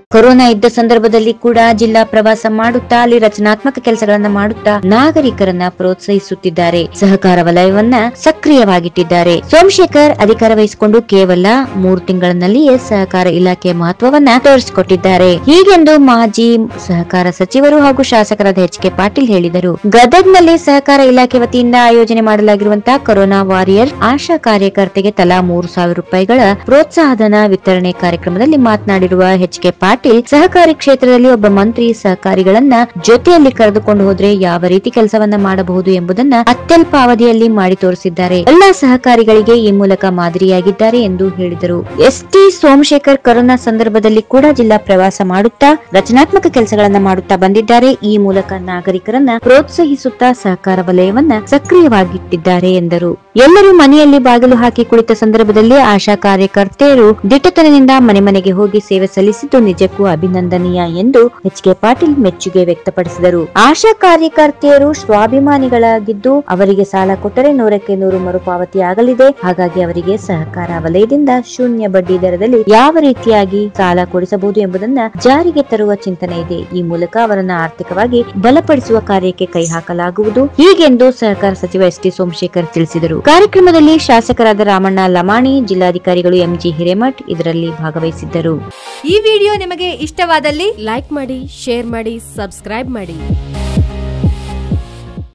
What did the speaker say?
corona ಇದ್ದ ಸಂದರ್ಭದಲ್ಲಿ ಕೂಡ ಜಿಲ್ಲಾ ಪ್ರವಾಸ ಮಾಡುತ್ತಾ ಅಲ್ಲಿ ರಚನಾತ್ಮಕ ಕೆಲಸಗಳನ್ನ ಮಾಡುತ್ತಾ ನಾಗರಿಕರನ್ನ ಪ್ರೋತ್ಸಾಹಿಸುತ್ತಿದ್ದಾರೆ ಸಹಕಾರ ವಲಯವನ್ನ ಸಕ್ರಿಯವಾಗಿಟ್ಟಿದ್ದಾರೆ ಸೋಮಶೇಖರ್ ಅಧಿಕಾರ ವಹಿಸಿಕೊಂಡು ಕೇವಲ ಮೂರು ತಿಂಗಳಿನಲ್ಲಿಯೇ ಸಹಕಾರ ಇಲಾಖೆಯ ಮಹತ್ವವನ್ನ ತೋರಿಸಿಕೊಟ್ಟಿದ್ದಾರೆ ಹೀಗೆಂದು ಮಾಜಿ ಸಹಕಾರ ಸಚಿವರು ಹಾಗೂ ಶಾಸಕರಾದ ಎಚ್ ಕೆ ಪಾಟೀಲ್ ಹೇಳಿದರು ಗದಗ್ನಲ್ಲಿ ಸಹಕಾರ ಇಲಾಖೆ ವತಿಯಿಂದ ಆಯೋಜನೆ ಮಾಡಲಾಗಿರುವಂತಹ ಕೊರೋನಾ ವಾರಿಯರ್ ಆಶಾ ಕಾರ್ಯಕರ್ತೆಗೆ ತಲಾ ಮೂರು ಸಾವಿರ ರೂಪಾಯಿಗಳ ಪ್ರೋತ್ಸಾಹಧನ ವಿತರಣೆ ಕಾರ್ಯಕ್ರಮದಲ್ಲಿ ಮಾತನಾಡಿರುವ ಎಚ್ ಕೆ ಪಾಟೀಲ್ ಸಹಕಾರಿ ಕ್ಷೇತ್ರದಲ್ಲಿ ಒಬ್ಬ ಮಂತ್ರಿ ಸಹಕಾರಿಗಳನ್ನ ಜೊತೆಯಲ್ಲಿ ಕರೆದುಕೊಂಡು ಹೋದ್ರೆ ಯಾವ ರೀತಿ ಕೆಲಸವನ್ನ ಮಾಡಬಹುದು ಎಂಬುದನ್ನ ಅತ್ಯಲ್ಪ ಅವಧಿಯಲ್ಲಿ ಮಾಡಿ ತೋರಿಸಿದ್ದಾರೆ ಎಲ್ಲಾ ಸಹಕಾರಿಗಳಿಗೆ ಈ ಮೂಲಕ ಮಾದರಿಯಾಗಿದ್ದಾರೆ ಎಂದು ಹೇಳಿದರು ಎಸ್ಟಿ ಸೋಮಶೇಖರ್ ಕೊರೋನಾ ಸಂದರ್ಭದಲ್ಲಿ ಕೂಡ ಜಿಲ್ಲಾ ಪ್ರವಾಸ ಮಾಡುತ್ತಾ ರಚನಾತ್ಮಕ ಕೆಲಸಗಳನ್ನ ಮಾಡುತ್ತಾ ಬಂದಿದ್ದಾರೆ ಈ ಮೂಲಕ ನಾಗರಿಕರನ್ನ ಪ್ರೋತ್ಸಾಹಿಸುತ್ತಾ ಸಹಕಾರ ವಲಯವನ್ನ ಸಕ್ರಿಯವಾಗಿಟ್ಟಿದ್ದಾರೆ ಎಂದರು ಎಲ್ಲರೂ ಮನೆಯಲ್ಲಿ ಬಾಗಿಲು ಹಾಕಿ ಕುಳಿತ ಸಂದರ್ಭದಲ್ಲಿ ಆಶಾ ಕಾರ್ಯಕರ್ತೆಯರು ದಿಟ್ಟತನದಿಂದ ಮನೆ ಮನೆಗೆ ಹೋಗಿ ಸೇವೆ ಸಲ್ಲಿಸಿದ್ದು ನಿಜಕ್ಕೂ ಅಭಿನಂದನೀಯ ಎಂದು ಎಚ್ ಕೆ ಪಾಟೀಲ್ ಮೆಚ್ಚುಗೆ ವ್ಯಕ್ತಪಡಿಸಿದರು ಆಶಾ ಕಾರ್ಯಕರ್ತೆಯರು ಸ್ವಾಭಿಮಾನಿಗಳಾಗಿದ್ದು ಅವರಿಗೆ ಸಾಲ ಕೊಟ್ಟರೆ ನೂರಕ್ಕೆ ನೂರು ಮರುಪಾವತಿ ಆಗಲಿದೆ ಹಾಗಾಗಿ ಅವರಿಗೆ ಸಹಕಾರ ವಲಯದಿಂದ ಶೂನ್ಯ ಬಡ್ಡಿ ದರದಲ್ಲಿ ಯಾವ ರೀತಿಯಾಗಿ ಸಾಲ ಕೊಡಿಸಬಹುದು ಎಂಬುದನ್ನ ಜಾರಿಗೆ ತರುವ ಚಿಂತನೆ ಇದೆ ಈ ಮೂಲಕ ಅವರನ್ನ ಆರ್ಥಿಕವಾಗಿ ಬಲಪಡಿಸುವ ಕಾರ್ಯಕ್ಕೆ ಕೈ ಹಾಕಲಾಗುವುದು ಹೀಗೆಂದು ಸಹಕಾರ ಸಚಿವ ಎಸ್ ಟಿ ಸೋಮಶೇಖರ್ ತಿಳಿಸಿದರು ಕಾರ್ಯಕ್ರಮದಲ್ಲಿ ಶಾಸಕರಾದ ರಾಮಣ್ಣ ಲಮಾಣಿ ಜಿಲ್ಲಾಧಿಕಾರಿಗಳು ಎಂಜಿ ಹಿರೇಮಠ್ ಇದರಲ್ಲಿ ಭಾಗವಹಿಸಿದ್ದರು ಈ ವಿಡಿಯೋ ನಿಮಗೆ ಇಷ್ಟವಾದಲ್ಲಿ ಲೈಕ್ ಮಾಡಿ ಶೇರ್ ಮಾಡಿ ಸಬ್ಸ್ಕ್ರೈಬ್ ಮಾಡಿ